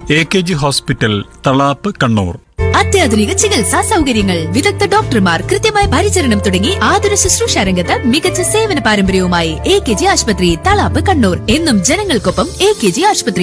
A K G hospital Thalap Kannur അത്യാധുനിക ചികിത്സാ സൗകര്യങ്ങൾ വിദഗ്ധ ഡോക്ടർമാർ കൃത്യമായ പരിചരണം തുടങ്ങി ആതുര ശുശ്രൂഷ രംഗത്ത് മികച്ച സേവന പാരമ്പര്യവുമായി എ കെ ജി ആശുപത്രി തളാപ്പ് കണ്ണൂർ എന്നും ജനങ്ങൾക്കൊപ്പം എ കെ ജി ആശുപത്രി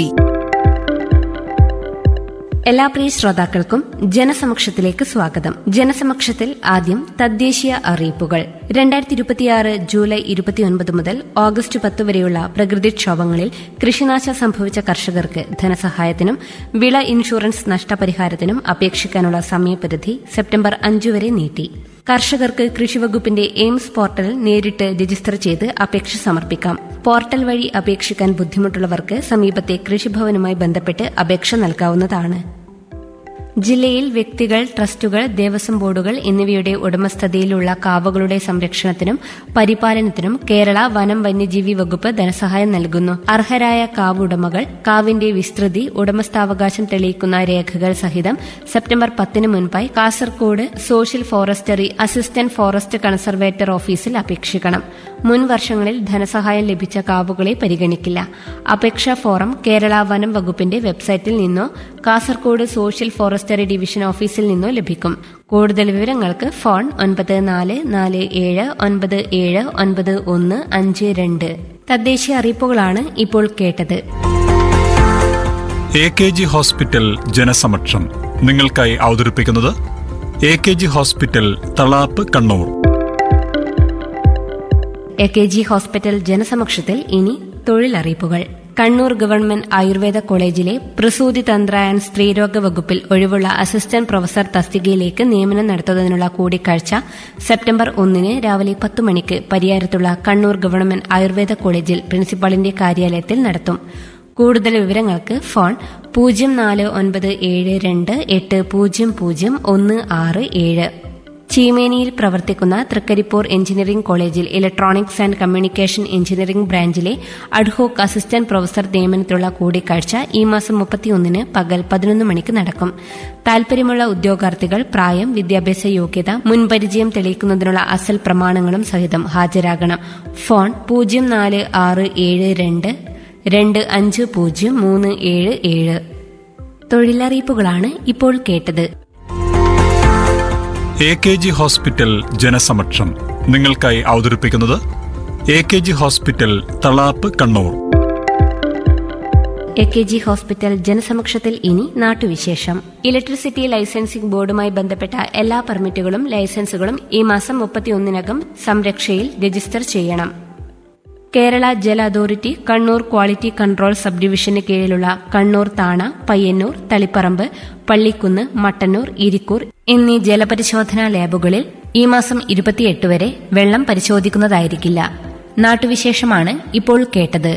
എല്ലാ പ്രിയ ശ്രോതാക്കൾക്കും ജനസമക്ഷത്തിലേക്ക് സ്വാഗതം ജനസമക്ഷത്തിൽ ആദ്യം തദ്ദേശീയ അറിയിപ്പുകൾ രണ്ടായിരത്തി ഇരുപത്തിയാറ് ജൂലൈ ഇരുപത്തിയൊൻപത് മുതൽ ഓഗസ്റ്റ് പത്ത് വരെയുള്ള പ്രകൃതിക്ഷോഭങ്ങളിൽ കൃഷിനാശം സംഭവിച്ച കർഷകർക്ക് ധനസഹായത്തിനും വിള ഇൻഷുറൻസ് നഷ്ടപരിഹാരത്തിനും അപേക്ഷിക്കാനുള്ള സമയപരിധി സെപ്റ്റംബർ അഞ്ച് വരെ നീട്ടി കർഷകർക്ക് കൃഷിവകുപ്പിന്റെ എയിംസ് പോർട്ടലിൽ നേരിട്ട് രജിസ്റ്റർ ചെയ്ത് അപേക്ഷ സമർപ്പിക്കാം പോർട്ടൽ വഴി അപേക്ഷിക്കാൻ ബുദ്ധിമുട്ടുള്ളവർക്ക് സമീപത്തെ കൃഷിഭവനുമായി ബന്ധപ്പെട്ട് അപേക്ഷ നൽകാവുന്നതാണ് ജില്ലയിൽ വ്യക്തികൾ ട്രസ്റ്റുകൾ ദേവസ്വം ബോർഡുകൾ എന്നിവയുടെ ഉടമസ്ഥതയിലുള്ള കാവുകളുടെ സംരക്ഷണത്തിനും പരിപാലനത്തിനും കേരള വനം വന്യജീവി വകുപ്പ് ധനസഹായം നൽകുന്നു അർഹരായ കാവ് ഉടമകൾ കാവിന്റെ വിസ്തൃതി ഉടമസ്ഥാവകാശം തെളിയിക്കുന്ന രേഖകൾ സഹിതം സെപ്റ്റംബർ പത്തിന് മുൻപായി Kasaragod social forestry assistant forest conservator ഓഫീസിൽ അപേക്ഷിക്കണം മുൻ വർഷങ്ങളിൽ ധനസഹായം ലഭിച്ച കാവുകളെ പരിഗണിക്കില്ല അപേക്ഷാ ഫോറം കേരള വനം വകുപ്പിന്റെ വെബ്സൈറ്റിൽ നിന്നോ കാസർകോട് സോഷ്യൽ ഫോറസ്റ്ററി ഡിവിഷൻ ഓഫീസിൽ നിന്നോ ലഭിക്കും കൂടുതൽ വിവരങ്ങൾക്ക് ഫോൺ ഒൻപത് നാല് നാല് ഏഴ് ഒൻപത് ഏഴ് ഒൻപത് ഒന്ന് അഞ്ച് രണ്ട് തദ്ദേശീയ അറിയിപ്പുകളാണ് ഇപ്പോൾ കേട്ടത് എ കെ ജി ഹോസ്പിറ്റൽ ജനസമക്ഷം നിങ്ങൾക്കായി അവതരിപ്പിക്കുന്നത് A K G hospital Thalap Kannur A K G hospital ജനസമക്ഷത്തിൽ ഇനി തൊഴിലറിയിപ്പുകൾ കണ്ണൂർ ഗവൺമെന്റ് ആയുർവേദ കോളേജിലെ പ്രസൂതി തന്ത്ര ആൻഡ് സ്ത്രീരോഗ വകുപ്പിൽ ഒഴിവുള്ള അസിസ്റ്റന്റ് പ്രൊഫസർ തസ്തികയിലേക്ക് നിയമനം നടത്തുന്നതിനുള്ള കൂടിക്കാഴ്ച സെപ്റ്റംബർ ഒന്നിന് രാവിലെ പത്ത് മണിക്ക് പരിയാരത്തുള്ള കണ്ണൂർ ഗവൺമെന്റ് ആയുർവേദ കോളേജിൽ പ്രിൻസിപ്പാളിന്റെ കാര്യാലയത്തിൽ നടത്തും കൂടുതൽ വിവരങ്ങൾക്ക് ഫോൺ പൂജ്യം നാല് ഒൻപത് ഏഴ് രണ്ട് എട്ട് പൂജ്യം പൂജ്യം ഒന്ന് ആറ് ഏഴ് ചീമേനിയിൽ പ്രവർത്തിക്കുന്ന തൃക്കരിപ്പൂർ എഞ്ചിനീയറിംഗ് കോളേജിൽ ഇലക്ട്രോണിക്സ് ആൻഡ് കമ്മ്യൂണിക്കേഷൻ എഞ്ചിനീയറിംഗ് ബ്രാഞ്ചിലെ അഡ്ഹോക്ക് അസിസ്റ്റന്റ് പ്രൊഫസർ നിയമനത്തിലുള്ള കൂടിക്കാഴ്ച ഈ മാസം മുപ്പത്തിയൊന്നിന് പകൽ പതിനൊന്ന് മണിക്ക് നടക്കും താൽപര്യമുള്ള ഉദ്യോഗാർത്ഥികൾ പ്രായം വിദ്യാഭ്യാസ യോഗ്യത മുൻപരിചയം തെളിയിക്കുന്നതിനുള്ള അസൽ പ്രമാണങ്ങളും സഹിതം ഹാജരാകണം ഫോൺ പൂജ്യം നാല് ആറ് ഏഴ് രണ്ട് രണ്ട് അഞ്ച് പൂജ്യം മൂന്ന് ഏഴ് ഏഴ് തൊഴിലറിയിപ്പുകളാണ് ഇപ്പോൾ കേട്ടത് എ കെ ജി ഹോസ്പിറ്റൽ ജനസമക്ഷം നിങ്ങൾക്കായി അവതരിപ്പിക്കുന്നത് A K G hospital Thalap Kannur A K G hospital ജനസമക്ഷത്തിൽ ഇനി നാട്ടുവിശേഷം ഇലക്ട്രിസിറ്റി ലൈസൻസിംഗ് ബോർഡുമായി ബന്ധപ്പെട്ട എല്ലാ പെർമിറ്റുകളും ലൈസൻസുകളും ഈ മാസം മുപ്പത്തിയൊന്നിനകം സംരക്ഷയിൽ രജിസ്റ്റർ ചെയ്യണം കേരള ജല authority Kannur quality control sub ഡിവിഷന് കീഴിലുള്ള കണ്ണൂർ താണ പയ്യന്നൂർ തളിപ്പറമ്പ് പള്ളിക്കുന്ന് മട്ടന്നൂർ ഇരിക്കൂർ എന്നീ ജലപരിശോധനാ ലാബുകളിൽ ഈ മാസം ഇരുപത്തിയെട്ട് വരെ വെള്ളം പരിശോധിക്കുന്നതായിരിക്കില്ല നാട്ടുവിശേഷമാണ് ഇപ്പോൾ കേട്ടത്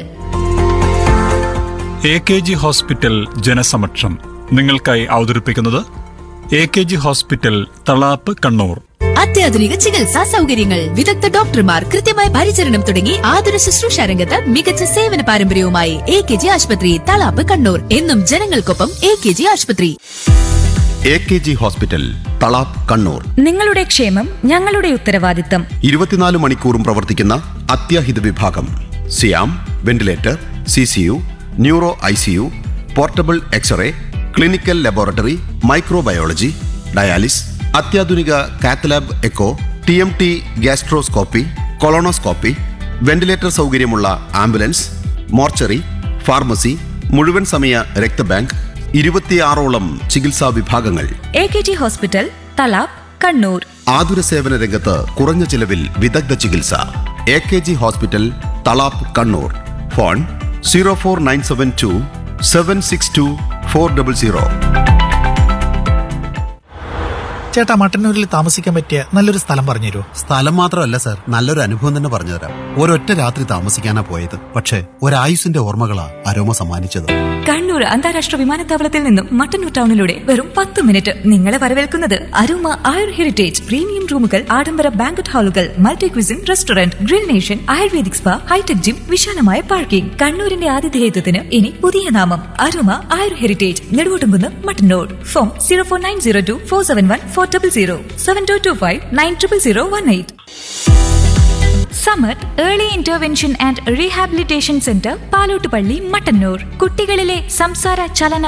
എ കെ ജി ഹോസ്പിറ്റൽ ജനസമക്ഷം നിങ്ങൾക്കായി അവതരിപ്പിക്കുന്നത് A K G hospital Thalap Kannur അത്യാധുനിക ചികിത്സാ സൗകര്യങ്ങൾ വിദഗ്ധ ഡോക്ടർമാർ കൃത്യമായ പരിചരണം തുടങ്ങി ആതുര ശുശ്രൂഷ രംഗത്ത് മികച്ച സേവന പാരമ്പര്യവുമായി എ കെ ജി ആശുപത്രി തളാപ്പ് കണ്ണൂർ എന്നും ജനങ്ങൾക്കൊപ്പം എ കെ ജി ആശുപത്രി A K G hospital Thalap Kannur നിങ്ങളുടെ ക്ഷേമം ഞങ്ങളുടെ ഉത്തരവാദിത്തം ഇരുപത്തിനാല് മണിക്കൂറും പ്രവർത്തിക്കുന്ന അത്യാഹിത വിഭാഗം സിയാം ventilator C C U neuro I C U portable X-ray clinical laboratory microbiology dialysis അത്യാധുനിക cath lab echo T M T gastroscopy colonoscopy ventilator സൗകര്യമുള്ള ആംബുലൻസ് മോർച്ചറി ഫാർമസി മുഴുവൻ സമയ രക്തബാങ്ക് ഇരുപത്തിയാറോളം ചികിത്സാ വിഭാഗങ്ങൾ A K G hospital Thalap Kannur ആതുര സേവന രംഗത്ത് കുറഞ്ഞ ചിലവിൽ വിദഗ്ധ ചികിത്സ A K G hospital Thalap Kannur phone zero four nine seven two seven six two four double zero ചേട്ടാ മട്ടന്നൂരിൽ താമസിക്കാൻ പറ്റിയ നല്ലൊരു സ്ഥലം പറഞ്ഞുതരൂ സ്ഥലം മാത്രമല്ല സാർ നല്ലൊരു അനുഭവം തന്നെ പറഞ്ഞുതരാം ഒരൊറ്റ രാത്രി താമസിക്കാനാ പോയത് പക്ഷേ ഒരായുസിന്റെ ഓർമ്മകളാ അരോമ സമ്മാനിച്ചത് കണ്ണൂർ അന്താരാഷ്ട്ര വിമാനത്താവളത്തിൽ നിന്നും മട്ടന്നൂർ ടൗണിലൂടെ വെറും പത്ത് മിനിറ്റ് നിങ്ങളെ വരവേൽക്കുന്നത് അരുമ ആയുർ ഹെറിറ്റേജ് പ്രീമിയം റൂമുകൾ ആഡംബര ബാങ്കറ്റ് ഹാളുകൾ multi cuisine restaurant grill nation ayurvedic spa hi-tech gym വിശാലമായ പാർക്കിംഗ് കണ്ണൂരിന്റെ ആതിഥേയത്വത്തിന് ഇനി പുതിയ നാമം Aruma Ayur heritage Neduvottumkunnu Mattannur phone zero four nine zero two four seven one four double zero seven two two five nine triple zero one eight Samath early intervention and rehabilitation centre Palottupalli Mattannur കുട്ടികളിലെ സംസാര ചലന